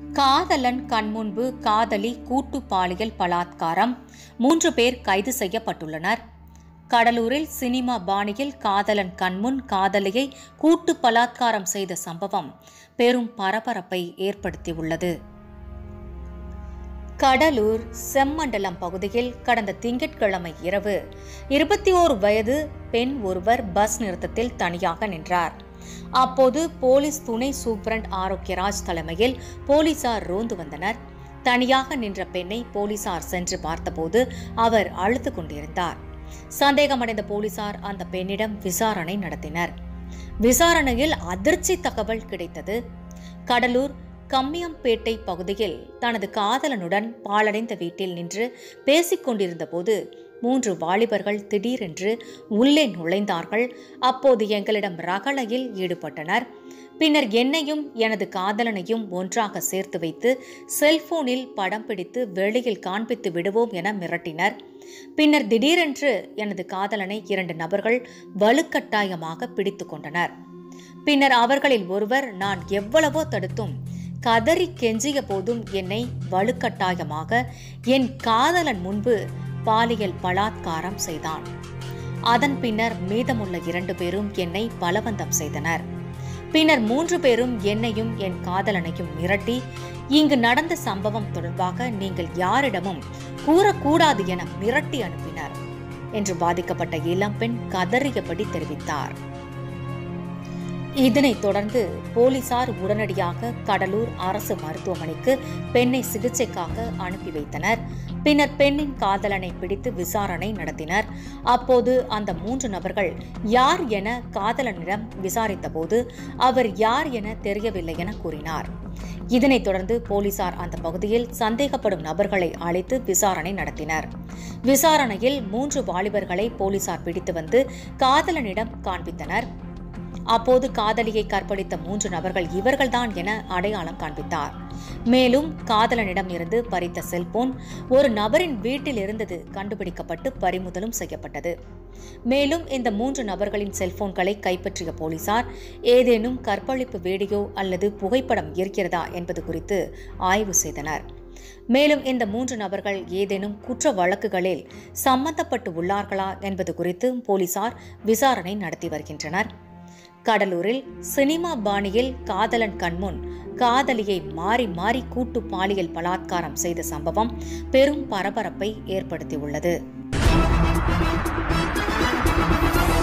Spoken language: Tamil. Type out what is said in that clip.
காதலன் கண்முன்பு காதலி கூட்டு பாலியல் பலாத்காரம் மூன்று பேர் கைது செய்யப்பட்டுள்ளனர் கடலூரில் சினிமா பாணியில் காதலன் கண்முன் காதலியை கூட்டு பலாத்காரம் செய்த சம்பவம் பெரும் பரபரப்பை ஏற்படுத்தியுள்ளது கடலூர் செம்மண்டலம் பகுதியில் கடந்த திங்கட்கிழமை இரவு இருபத்தி ஓரு வயது பெண் ஒருவர் பஸ் நிறுத்தத்தில் தனியாக நின்றார் அப்போது போலீஸ் துணை சூப்பரண்ட் ஆரோக்கியராஜ் தலைமையில் போலீசார் ரோந்து வந்தனர் தனியாக நின்ற பெண்ணை போலீசார் சென்று பார்த்தபோது அவர் அழுது கொண்டிருந்தார் சந்தேகமடைந்த போலீசார் அந்த பெண்ணிடம் விசாரணை நடத்தினர் விசாரணையில் அதிர்ச்சி தகவல் கிடைத்தது கடலூர் கம்மியம்பேட்டை பகுதியில் தனது காதலனுடன் பாழடைந்த வீட்டில் நின்று பேசிக் கொண்டிருந்த போது மூன்று வாலிபர்கள் திடீரென்று உள்ளே நுழைந்தார்கள் அப்போது எங்களிடம் ரகளையில் ஈடுபட்டனர் பின்னர் என்னையும் எனது காதலனையும் ஒன்றாக சேர்த்து வைத்து செல்போனில் படம் பிடித்து வெளியில் காண்பித்து விடுவோம் என மிரட்டினர் பின்னர் திடீரென்று எனது காதலனை இரண்டு நபர்கள் வலுக்கட்டாயமாக பிடித்து கொண்டனர் பின்னர் அவர்களில் ஒருவர் நான் எவ்வளவோ தடுத்தும் கதறி கெஞ்சிய போதும் என்னை வலுக்கட்டாயமாக என் காதலன் முன்பு பாலியல் பலாத்காரம் செய்தான் அதன் பின்னர் மீதமுள்ள இரண்டு பேரும் என்னை பலவந்தம் செய்தனர் பின்னர் மூன்று பேரும் என்னையும் என் காதலனையும் மிரட்டி இங்கு நடந்த சம்பவம் தொடர்பாக நீங்கள் யாரிடமும் கூறக்கூடாது என மிரட்டி அனுப்பினர் என்று பாதிக்கப்பட்ட இளம்பெண் கதறியபடி தெரிவித்தார் இதனைத் தொடர்ந்து போலீசார் உடனடியாக கடலூர் அரசு மருத்துவமனைக்கு பெண்ணை சிகிச்சைக்காக அனுப்பி வைத்தனர் பின்னர் பெண்ணின் காதலனை பிடித்து விசாரணை நடத்தினர் அப்போது அந்த மூன்று நபர்கள் யார் என காதலனிடம் விசாரித்தபோது அவர் யார் என தெரியவில்லை என கூறினார் இதனைத் தொடர்ந்து போலீசார் அந்த பகுதியில் சந்தேகப்படும் நபர்களை அழைத்து விசாரணை நடத்தினர் விசாரணையில் மூன்று வாலிபர்களை போலீசார் பிடித்து வந்து காதலனிடம் காண்பித்தனர் அப்போது காதலியை கற்பழித்த மூன்று நபர்கள் இவர்கள்தான் என அடையாளம் காண்பித்தார் மேலும் காதலனிடம் இருந்து பறித்த செல்போன் ஒரு நபரின் வீட்டில் இருந்தது கண்டுபிடிக்கப்பட்டு பறிமுதலும் செய்யப்பட்டது மேலும் இந்த மூன்று நபர்களின் செல்போன்களை கைப்பற்றிய போலீசார் ஏதேனும் கற்பழிப்பு வீடியோ அல்லது புகைப்படம் இருக்கிறதா என்பது குறித்து ஆய்வு செய்தனர் மேலும் இந்த மூன்று நபர்கள் ஏதேனும் குற்ற வழக்குகளில் சம்பந்தப்பட்டு உள்ளார்களா என்பது குறித்து போலீசார் விசாரணை நடத்தி வருகின்றனர் கடலூரில் சினிமா பாணியில் காதலன் கண்முன் காதலியை மாறி மாறி கூட்டு பாலியல் பலாத்காரம் செய்த சம்பவம் பெரும் பரபரப்பை ஏற்படுத்தியுள்ளது